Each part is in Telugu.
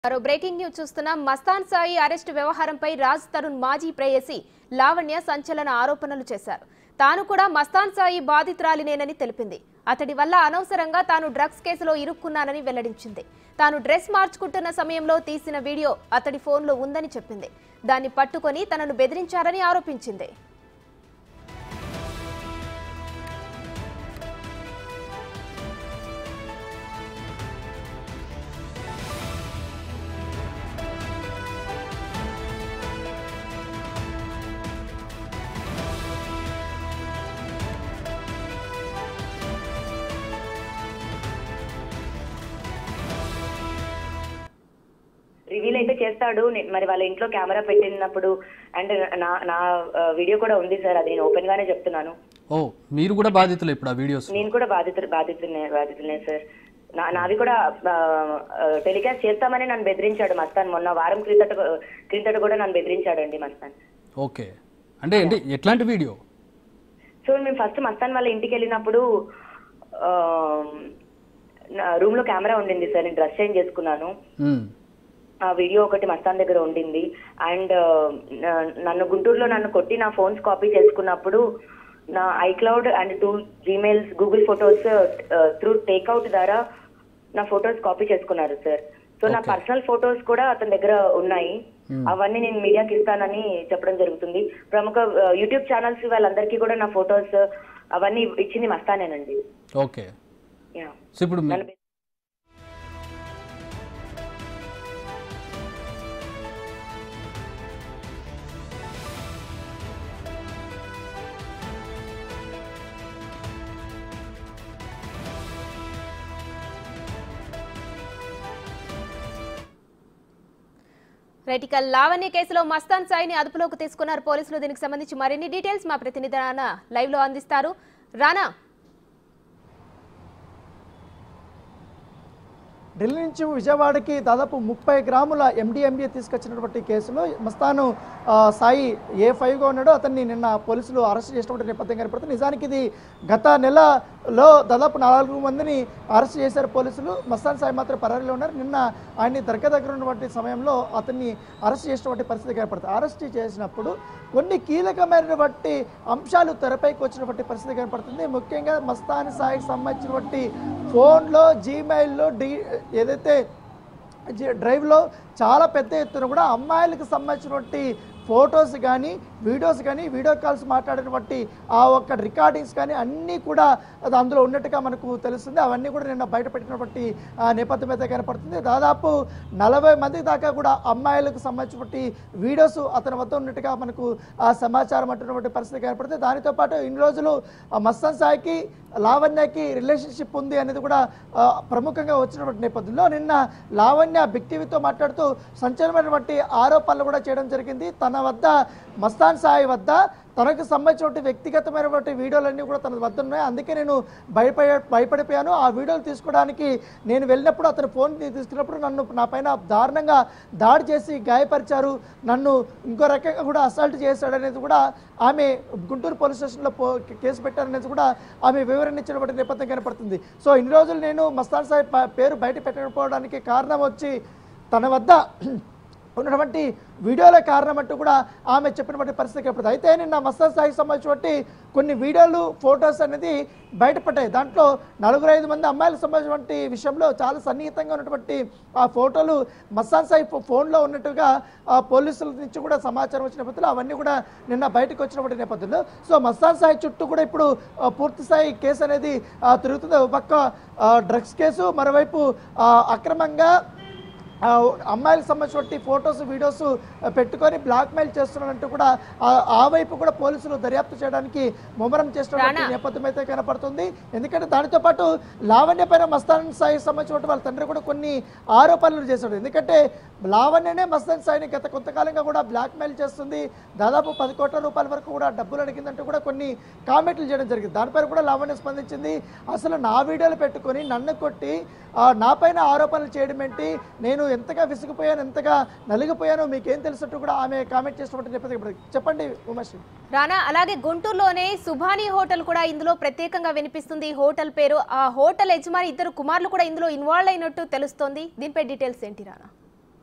మరో బ్రేకింగ్ న్యూస్ చూస్తున్నాం మస్తాన్ సాయి అరెస్టు వ్యవహారంపై రాజ్ తరుణ్ మాజీ ప్రేయసి లావణ్య సంచలన ఆరోపణలు చేశారు తాను కూడా మస్తాన్ సాయి బాధితురాలినేనని తెలిపింది అతడి వల్ల అనవసరంగా తాను డ్రగ్స్ కేసులో ఇరుక్కున్నానని వెల్లడించింది తాను డ్రెస్ మార్చుకుంటున్న సమయంలో తీసిన వీడియో అతడి ఫోన్లో ఉందని చెప్పింది దాన్ని పట్టుకొని తనను బెదిరించారని ఆరోపించింది రివీల్ అయితే చేస్తాడు నే- మరి వాళ్ళ ఇంట్లో కెమెరా పెట్టినప్పుడు అండ్ నా నా ఆ, వీడియో కూడా ఉంది సార్ అది నేను ఓపెన్ గానే చెప్తున్నాను ఓ మీరు కూడా బాధితులు ఇప్పుడు ఆ వీడియోస్ నేను కూడా బాధితుడు బాధితులనే బాధితులనే సార్ నా నాది కూడా టెలికాస్ట్ చేస్తామని నన్ను బెదిరించాడు మస్తాన్ మొన్న వారం క్రితట క్రితట కూడా నన్ను బెదిరించాడండి మస్తాన్ ఓకే అంటే ఏంటి ఎట్లాంటి వీడియో సో మేము ఫస్ట్ మస్తాన్ వాళ్ళ ఇంటికి వెళ్ళినప్పుడు రూమ్ లో కెమెరా ఉండింది సార్ నేను డ్రెస్ చేంజ్ చేసుకున్నాను మ్మ్. ఆ వీడియో ఒకటి మస్తాన్ దగ్గర ఉండింది అండ్ నన్ను గుంటూరులో నన్ను కొట్టి నా ఫోన్స్ కాపీ చేసుకున్నప్పుడు నా iCloud and two Gmails Google photos through takeout ద్వారా నా ఫొటోస్ కాపీ చేసుకున్నారు సార్ సో నా Okay. పర్సనల్ ఫొటోస్ కూడా అతని దగ్గర ఉన్నాయి Hmm. అవన్నీ నేను మీడియాకి ఇస్తానని చెప్పడం జరుగుతుంది ప్రముఖ యూట్యూబ్ ఛానల్స్ వాళ్ళందరికీ కూడా నా ఫొటోస్ అవన్నీ ఇచ్చింది మస్తానేనండి ఓకే యా సో ఇప్పుడు మీ- నన్ను రైట్ ఇక లావణ్య కేసులో మస్తాన్ సాయిని అదుపులోకి తీసుకున్నారు పోలీసులు దీనికి సంబంధించి మరిన్ని డీటెయిల్స్ మా ప్రతినిధి రానా లైవ్ లో అందిస్తారు రానా ఢిల్లీ నుంచి విజయవాడకి దాదాపు ముప్పై గ్రాముల ఎండిఎంఏ తీసుకొచ్చినటువంటి కేసులో మస్తాను ఆ, సాయి ఏ ఫైవ్గా ఉన్నాడో అతన్ని నిన్న పోలీసులు అరెస్ట్ చేసినటువంటి నేపథ్యం కనపడుతుంది నిజానికి ఇది గత నెలలో దాదాపు నాలుగు మందిని అరెస్ట్ చేశారు పోలీసులు మస్తాన్ సాయి మాత్రం పరారీలో ఉన్నారు నిన్న ఆయన్ని దర్గా దగ్గర ఉన్నటువంటి సమయంలో అతన్ని అరెస్ట్ చేసినటువంటి పరిస్థితి కనపడుతుంది అరెస్ట్ చేసినప్పుడు కొన్ని కీలకమైనటువంటి అంశాలు తెరపైకి వచ్చినటువంటి పరిస్థితి కనపడుతుంది ముఖ్యంగా మస్తాన్ సాయికి సంబంధించినటువంటి ఫోన్లో జీమెయిల్లో డి ఏదైతే జీ- డ్రైవ్లో చాలా పెద్ద ఎత్తున కూడా అమ్మాయిలకు సంబంధించినటువంటి ఫొటోస్ కానీ వీడియోస్ కానీ వీడియో కాల్స్ మాట్లాడినటువంటి ఆ ఒక్క రికార్డింగ్స్ కానీ అన్నీ కూడా అది అందులో ఉన్నట్టుగా మనకు తెలుస్తుంది అవన్నీ కూడా నిన్న బయట పెట్టినటువంటి ఆ, నేపథ్యం అయితే కనపడుతుంది దాదాపు నలభై మంది దాకా కూడా అమ్మాయిలకు సంబంధించినటువంటి వీడియోస్ అతని వద్ద ఉన్నట్టుగా మనకు ఆ సమాచారం అంటున్నటువంటి పరిస్థితి కనపడుతుంది దానితో పాటు ఇన్ని రోజులు ఆ మస్తాన్ సాయికి లావణ్యకి రిలేషన్షిప్ ఉంది అనేది కూడా ఆ, ప్రముఖంగా వచ్చినటువంటి నేపథ్యంలో నిన్న లావణ్య బిగ్ టీవీతో మాట్లాడుతూ సంచలనమైనటువంటి ఆరోపణలు కూడా చేయడం జరిగింది తన వద్ద మస్తాన్ సాయి వద్ద తనకు సంబంధించినటువంటి వ్యక్తిగతమైనటువంటి వీడియోలన్నీ కూడా తన వద్ద ఉన్నాయి అందుకే నేను భయపడ భయపడిపోయాను ఆ వీడియోలు తీసుకోవడానికి నేను వెళ్ళినప్పుడు అతను ఫోన్ తీసుకున్నప్పుడు నన్ను నా పైన దారుణంగా దాడి చేసి గాయపరిచారు నన్ను ఇంకో రకంగా కూడా అసాల్ట్ చేశాడనేది కూడా ఆమె గుంటూరు పోలీస్ స్టేషన్లో పో కేసు పెట్టారనేది కూడా ఆమె వివరణ ఇచ్చినటువంటి నేపథ్యం కనపడుతుంది సో ఇన్ని రోజులు నేను మస్తాన్ సాహిబ్ ప- పేరు బయట పెట్టకపోవడానికి కారణం వచ్చి తన వద్ద ఉన్నటువంటి వీడియోల కారణం అంటూ కూడా ఆమె చెప్పినటువంటి పరిస్థితి కనపడుతుంది అయితే నిన్న మస్తాన్ సాయికి సంబంధించినటువంటి కొన్ని వీడియోలు ఫొటోస్ అనేది బయటపడ్డాయి దాంట్లో నలుగురు ఐదు మంది అమ్మాయిలకు సంబంధించినటువంటి విషయంలో చాలా సన్నిహితంగా ఉన్నటువంటి ఆ ఫోటోలు మస్తాన్ సాయి ఫో- ఫోన్లో ఉన్నట్టుగా ఆ పోలీసుల నుంచి కూడా సమాచారం వచ్చిన నేపథ్యంలో అవన్నీ కూడా నిన్న బయటకు వచ్చినటువంటి నేపథ్యంలో సో మస్తాన్ సాయి చుట్టూ కూడా ఇప్పుడు ఆ, పూర్తి స్థాయి కేసు అనేది ఆ, తిరుగుతుంది ఒక పక్క ఆ, డ్రగ్స్ కేసు మరోవైపు ఆ, అక్రమంగా ఆ, అమ్మాయిలకు సంబంధించినటువంటి ఫొటోస్ వీడియోస్ పెట్టుకొని బ్లాక్మెయిల్ చేస్తున్నారంటూ కూడా ఆ- ఆ వైపు కూడా పోలీసులు దర్యాప్తు చేయడానికి ముమ్మరం చేస్తున్నటువంటి రానా. నేపథ్యం అయితే కనపడుతుంది ఎందుకంటే దానితో పాటు లావణ్య పైన మస్తాన్ సాయి సంబంధించిన వాళ్ళ తండ్రి కూడా కొన్ని ఆరోపణలు చేశాడు ఎందుకంటే లావణ్యనే మస్తాన్ సాయిని గత కొంతకాలంగా కూడా బ్లాక్మెయిల్ చేస్తుంది దాదాపు పది కోట్ల రూపాయల వరకు కూడా డబ్బులు అడిగిందంటూ కూడా కొన్ని కామెంట్లు చేయడం జరిగింది దానిపైన కూడా లావణ్య స్పందించింది అసలు నా వీడియోలు పెట్టుకొని నన్ను కొట్టి ఆ, నా పైన ఆరోపణలు చేయడం ఏంటి నేను ఎంతగా విసిగిపోయాను ఎంతగా నలిగిపోయానో మీకేం తెలిసినట్టు కూడా ఆమె కామెంట్ చేసినటువంటి నేపథ్యం ఇప్పుడు చెప్పండి ఉమేష్ రానా అలాగే గుంటూరులోనే సుభాని హోటల్ కూడా ఇందులో ప్రత్యేకంగా వినిపిస్తుంది ఈ హోటల్ పేరు ఆ హోటల్ యజమాని ఇద్దరు కుమారులు కూడా ఇందులో ఇన్వాల్వ్ అయినట్టు తెలుస్తోంది దీనిపై డీటెయిల్స్ ఏంటి రానా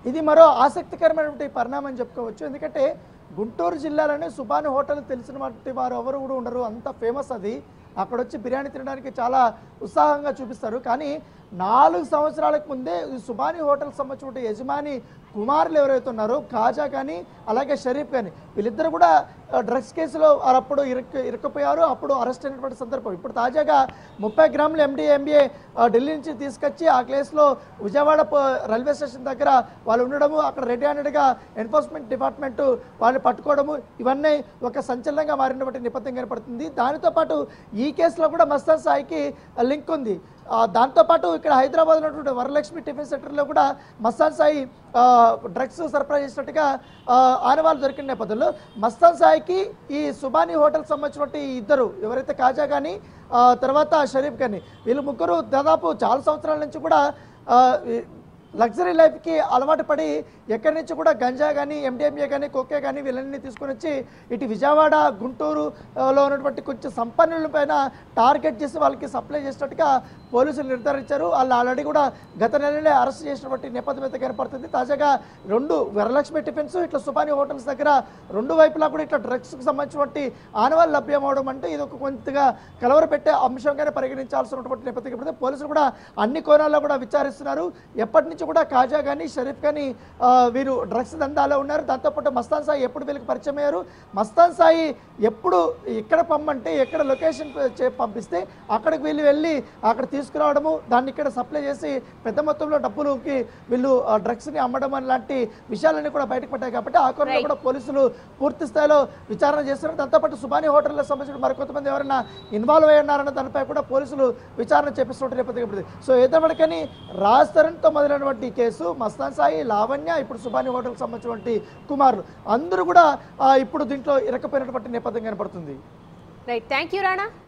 ఇది మరో ఆసక్తికరమైనటువంటి పరిణామం చెప్పుకోవచ్చు ఎందుకంటే గుంటూరు జిల్లాలోనే సుబాని హోటల్ తెలిసిన వాటి వారు ఎవరు కూడా ఉండరు అంత ఫేమస్ అది అక్కడ వచ్చి బిర్యానీ తినడానికి చాలా ఉత్సాహంగా చూపిస్తారు కానీ నాలుగు సంవత్సరాలకు ముందే ఈ సుబాని హోటల్ సంబంధించిన యజమాని కుమారులు ఎవరైతే ఉన్నారో కాజా కానీ అలాగే షరీఫ్ కానీ వీళ్ళిద్దరు కూడా ఆ, డ్రగ్స్ కేసులో అప్పుడు ఇరుక్ ఇరుక్కుపోయారు అప్పుడు అరెస్ట్ అయినటువంటి సందర్భం ఇప్పుడు తాజాగా ముప్పై గ్రాములు ఎండి ఎంబీఏ ఢిల్లీ నుంచి తీసుకొచ్చి ఆ కేసులో విజయవాడ పో- రైల్వే స్టేషన్ దగ్గర వాళ్ళు ఉండడము అక్కడ రెడీ హ్యాండెడ్గా ఎన్ఫోర్స్మెంట్ డిపార్ట్మెంట్ వాళ్ళని పట్టుకోవడము ఇవన్నీ ఒక సంచలనంగా మారినటువంటి నేపథ్యం కనపడుతుంది దానితో పాటు ఈ కేసులో కూడా మస్తాన్ సాయికి లింక్ ఉంది ఆ, దాంతోపాటు ఇక్కడ హైదరాబాద్ ఉన్నటువంటి వరలక్ష్మి టిఫిన్ సెంటర్లో కూడా మస్తాన్ సాయి ఆ, డ్రగ్స్ సరఫరా చేసినట్టుగా ఆ, ఆనవాళ్ళు దొరికిన నేపథ్యంలో మస్తాన్ సాయికి ఈ సుబానీ హోటల్ సంబంధించినటువంటి ఈ ఇద్దరు ఎవరైతే కాజా కానీ ఆ, తర్వాత షరీఫ్ కానీ వీళ్ళు ముగ్గురు దాదాపు చాలా సంవత్సరాల నుంచి కూడా ఆ, ఈ లగ్జరీ లైఫ్కి అలవాటు పడి ఎక్కడి నుంచి కూడా గంజా కానీ ఎండిఎంఏ కానీ కోకే కానీ వీళ్ళని తీసుకొని వచ్చి ఇటు విజయవాడ గుంటూరు ఆ, లో ఉన్నటువంటి కొంచెం సంపన్నుల పైన టార్గెట్ చేసి వాళ్ళకి సప్లై చేసినట్టుగా పోలీసులు నిర్ధారించారు వాళ్ళు ఆల్రెడీ కూడా గత నెలలే అరెస్ట్ చేసినటువంటి నేపథ్యం అయితే కనపడుతుంది తాజాగా రెండు వరలక్ష్మి టిఫిన్స్ ఇట్లా సుబాని హోటల్స్ దగ్గర రెండు వైపులా కూడా ఇట్లా డ్రగ్స్కి సంబంధించినటువంటి ఆనవాళ్ళు లభ్యం అవడం అంటే ఇది ఒక కొంతగా కలవరపెట్టే అంశంగానే పరిగణించాల్సినటువంటి నేపథ్యం కనపడుతుంది పోలీసులు కూడా అన్ని కోణాల్లో కూడా విచారిస్తున్నారు ఎప్పటి నుంచి కూడా కాజా కానీ షరీఫ్ కానీ ఆ, వీరు డ్రగ్స్ దందాలో ఉన్నారు దాంతోపాటు మస్తాన్ సాయి ఎప్పుడు వీళ్ళకి పరిచయం అయ్యారు మస్తాన్ సాయి ఎప్పుడు ఎక్కడ పంపంటే ఎక్కడ లొకేషన్ చే- పంపిస్తే అక్కడికి వీళ్ళు వెళ్ళి అక్కడ తీసుకురావడము దాన్ని ఇక్కడ సప్లై చేసి పెద్ద మొత్తంలో డబ్బులకి వీళ్ళు ఆ, డ్రగ్స్ని అమ్మడం అని లాంటి విషయాలన్నీ కూడా బయటకు పడ్డాయి కాబట్టి ఆ కోణంలో కూడా పోలీసులు పూర్తి స్థాయిలో విచారణ చేస్తున్నారు దాంతోపాటు సుబాని హోటల్లో సంబంధించిన మరికొంతమంది ఎవరైనా ఇన్వాల్వ్ అయి ఉన్నారన్న దానిపై కూడా పోలీసులు విచారణ చేపిస్తున్నట్టు నేపథ్యం కనపడుతుంది. సో ఏదేమడికని రాజ్ తరుణ్తో మొదలైనటువంటి ఈ కేసు మస్తాన్ సాయి లావణ్య ఇప్పుడు సుబాని హోటల్కి సంబంధించినటువంటి కుమారులు అందరూ కూడా ఆ, ఇప్పుడు దీంట్లో ఇరకపోయినటువంటి నేపథ్యం కనపడుతుంది రైట్ థ్యాంక్ యూ రాణా